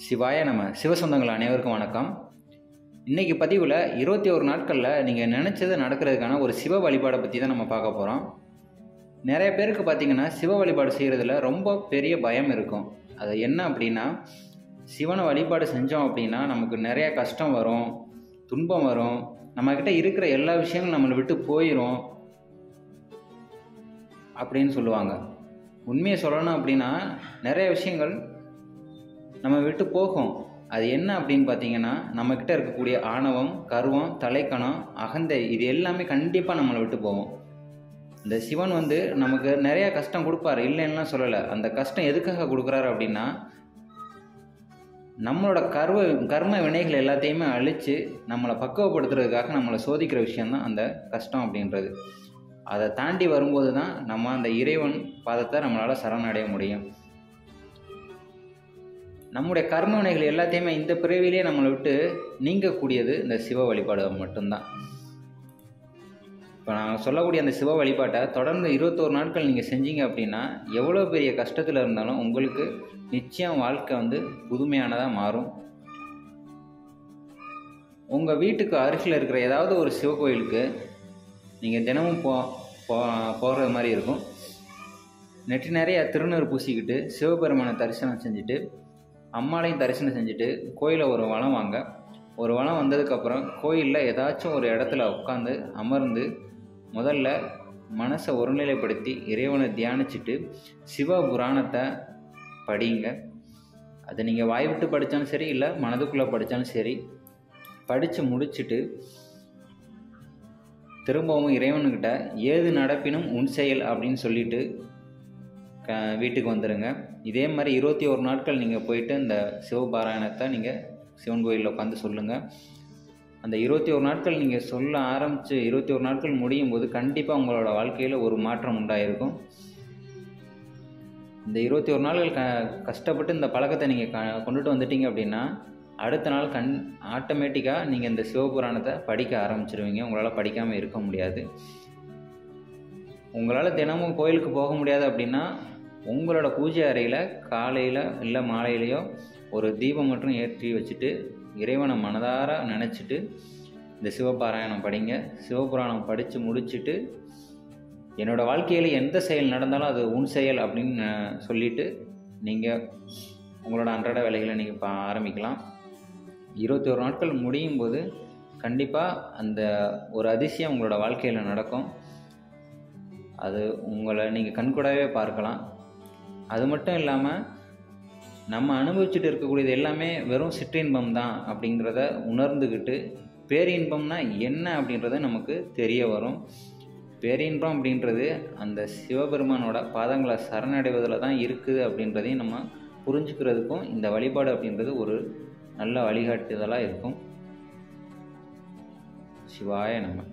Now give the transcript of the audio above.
சிவாய நம்ம சிவசொந்தங்கள் அனைவருக்கும் வணக்கம் இன்றைக்கி பதிவில் இருபத்தி ஒரு நாட்களில் நீங்கள் நினச்சது நடக்கிறதுக்கான ஒரு சிவ வழிபாடை பற்றி தான் நம்ம பார்க்க போகிறோம் நிறைய பேருக்கு பார்த்திங்கன்னா சிவ வழிபாடு செய்கிறதுல ரொம்ப பெரிய பயம் இருக்கும் அது என்ன அப்படின்னா சிவனை வழிபாடு செஞ்சோம் அப்படின்னா நமக்கு நிறைய கஷ்டம் வரும் துன்பம் வரும் நம்மக்கிட்ட இருக்கிற எல்லா விஷயங்களும் நம்மளை விட்டு போயிடும் அப்படின்னு சொல்லுவாங்க உண்மையை சொல்லணும் அப்படின்னா நிறைய விஷயங்கள் நம்ம விட்டு போகும் அது என்ன அப்படின்னு பார்த்தீங்கன்னா நம்மக்கிட்ட இருக்கக்கூடிய ஆணவம் கர்வம் தலைக்கணம் அகந்தை இது எல்லாமே கண்டிப்பாக நம்மளை விட்டு போகும் இந்த சிவன் வந்து நமக்கு நிறைய கஷ்டம் கொடுப்பாரு இல்லைன்னா சொல்லலை அந்த கஷ்டம் எதுக்காக கொடுக்குறாரு அப்படின்னா நம்மளோட கர்வ கர்ம வினைகள் எல்லாத்தையுமே அழித்து நம்மளை பக்குவப்படுத்துறதுக்காக நம்மளை சோதிக்கிற விஷயந்தான் அந்த கஷ்டம் அப்படின்றது அதை தாண்டி வரும்போது தான் நம்ம அந்த இறைவன் பாதத்தை நம்மளால் சரணடைய முடியும் நம்முடைய கர்ம வினைகள் எல்லாத்தையுமே இந்த பிறவிலேயே நம்மளை விட்டு நீங்கக்கூடியது இந்த சிவ வழிபாடு மட்டும்தான் இப்போ நான் சொல்லக்கூடிய அந்த சிவ வழிபாட்டை தொடர்ந்து இருபத்தோரு நாட்கள் நீங்கள் செஞ்சீங்க அப்படின்னா எவ்வளோ பெரிய கஷ்டத்தில் இருந்தாலும் உங்களுக்கு நிச்சயம் வாழ்க்கை வந்து புதுமையானதாக மாறும் உங்கள் வீட்டுக்கு அருகில் இருக்கிற ஏதாவது ஒரு சிவகோயிலுக்கு நீங்கள் தினமும் போ போகிறது மாதிரி இருக்கும் நெற்றி நிறைய திருநூறு பூசிக்கிட்டு சிவபெருமானை தரிசனம் செஞ்சுட்டு அம்மாளையும் தரிசனம் செஞ்சுட்டு கோயிலை ஒரு வளம் வாங்க ஒரு வளம் வந்ததுக்கப்புறம் கோயிலில் ஏதாச்சும் ஒரு இடத்துல உட்காந்து அமர்ந்து முதல்ல மனசை ஒருநிலைப்படுத்தி இறைவனை தியானிச்சுட்டு சிவ புராணத்தை படிங்க அதை நீங்கள் வாய் விட்டு படித்தாலும் சரி இல்லை மனதுக்குள்ளே படித்தாலும் சரி படித்து முடிச்சுட்டு திரும்பவும் இறைவன்கிட்ட ஏது நடப்பினும் உன் செயல் அப்படின்னு சொல்லிட்டு க வீட்டுக்கு வந்துடுங்க இதே மாதிரி இருபத்தி ஒரு நாட்கள் நீங்கள் போயிட்டு இந்த சிவபாராயணத்தை நீங்கள் சிவன் கோயிலில் உட்காந்து சொல்லுங்கள் அந்த இருபத்தி ஒரு நாட்கள் நீங்கள் சொல்ல ஆரம்பித்து இருபத்தி ஒரு நாட்கள் முடியும் போது கண்டிப்பாக உங்களோட வாழ்க்கையில் ஒரு மாற்றம் உண்டாயிருக்கும் இந்த இருபத்தி ஒரு நாள்கள் க கஷ்டப்பட்டு இந்த பழக்கத்தை நீங்கள் க கொண்டுட்டு வந்துட்டீங்க அப்படின்னா அடுத்த நாள் கண் ஆட்டோமேட்டிக்காக நீங்கள் இந்த சிவபுராணத்தை படிக்க ஆரம்பிச்சிருவீங்க உங்களால் படிக்காமல் இருக்க முடியாது உங்களால் தினமும் கோயிலுக்கு போக முடியாது அப்படின்னா உங்களோட பூஜை அறையில் காலையில் இல்லை மாலையிலையோ ஒரு தீபம் மட்டும் ஏற்றி வச்சுட்டு இறைவனை மனதார நினச்சிட்டு இந்த சிவபாராயணம் படிங்க சிவபுராணம் படித்து முடிச்சுட்டு என்னோடய வாழ்க்கையில் எந்த செயல் நடந்தாலும் அது உன் செயல் அப்படின்னு சொல்லிவிட்டு நீங்கள் உங்களோட அன்றாட வேலைகளை நீங்கள் பா ஆரம்பிக்கலாம் இருபத்தி ஒரு நாட்கள் முடியும் போது கண்டிப்பாக அந்த ஒரு அதிசயம் உங்களோட வாழ்க்கையில் நடக்கும் அது உங்களை நீங்கள் கண்கூடாவே பார்க்கலாம் அது மட்டும் இல்லாமல் நம்ம அனுபவிச்சுட்டு இருக்கக்கூடியது எல்லாமே வெறும் சிற்றின்பம் தான் அப்படிங்கிறத உணர்ந்துக்கிட்டு பேரின்பம்னா என்ன அப்படின்றத நமக்கு தெரிய வரும் பேரின்பம் அப்படின்றது அந்த சிவபெருமானோட பாதங்களை சரணடைவதில் தான் இருக்குது அப்படின்றதையும் நம்ம புரிஞ்சுக்கிறதுக்கும் இந்த வழிபாடு அப்படின்றது ஒரு நல்ல வழிகாட்டுதலாக இருக்கும் சிவாய நம்ம